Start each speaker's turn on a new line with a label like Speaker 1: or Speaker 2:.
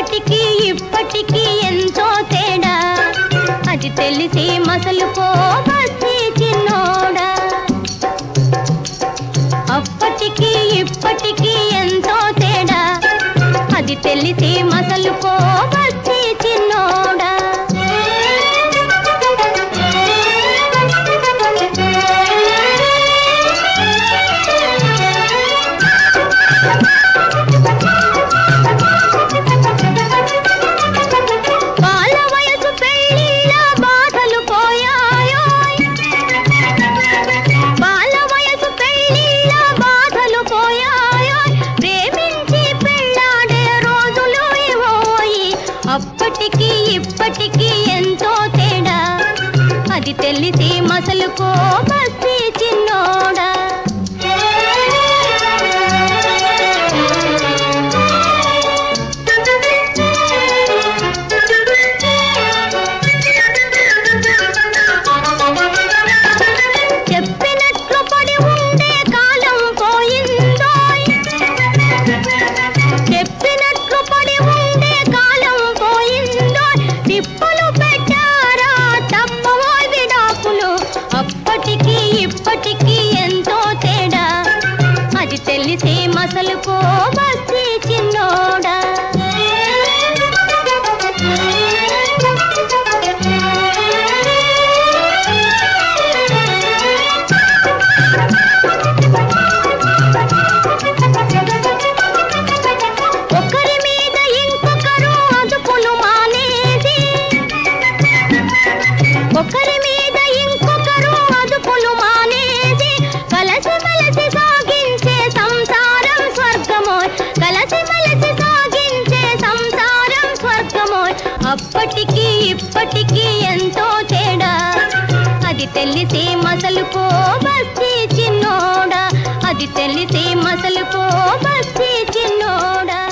Speaker 1: అప్పటికి ఇప్పటికి ఎంతో తేడా అది తెలిసి మసలుకో బస్తీ చిన్నోడా అప్పటికి ఇప్పటికి ఎంతో తేడా అది తెలిసి మసలుకో బస్తీ చిన్నోడా బాల వయసు పెళ్ళిళ్ళ బాధలు పోయాయోయ్ బాల వయసు పెళ్ళిళ్ళ బాధలు పోయాయోయ్ ప్రేమించి పెళ్ళాడే రోజులు ఇవోయి అప్పటికి ఇప్పటికి ఎంతో తేడా అది తెలిసి మసలుకో బస్తీ చిన్నోడా చెప్పినట్లు పడి ఉండే కాలం పోయిందోయ్ చెప్పినట్లు పడి ఉండే కాలం పోయిందోయ్ తిప్పలు పెట్టారా తప్పవోయ్ విడాకులు అప్పటికి ఇప్పటికి ఎంతో తేడా అది తెలిసి మసలుకో బస్తీ చిన్నోడా ఒకరి మీద ఇంకొకరు అదుపులు మానేసి ఒకరి మీద ఇంకొకరు అదుపులు మానేసి కలసి మలసి సాగించే సంసారం స్వర్గమోయ్ కలసి మలసి సాగించే సంసారం స్వర్గమోయ్ అప్పటికి ఇప్పటికి ఎంతో తేడా అది తెలిసి మసలుకో బస్తీ చిన్నోడా అది తెలిసి మసలుకో బస్తీ చిన్నోడా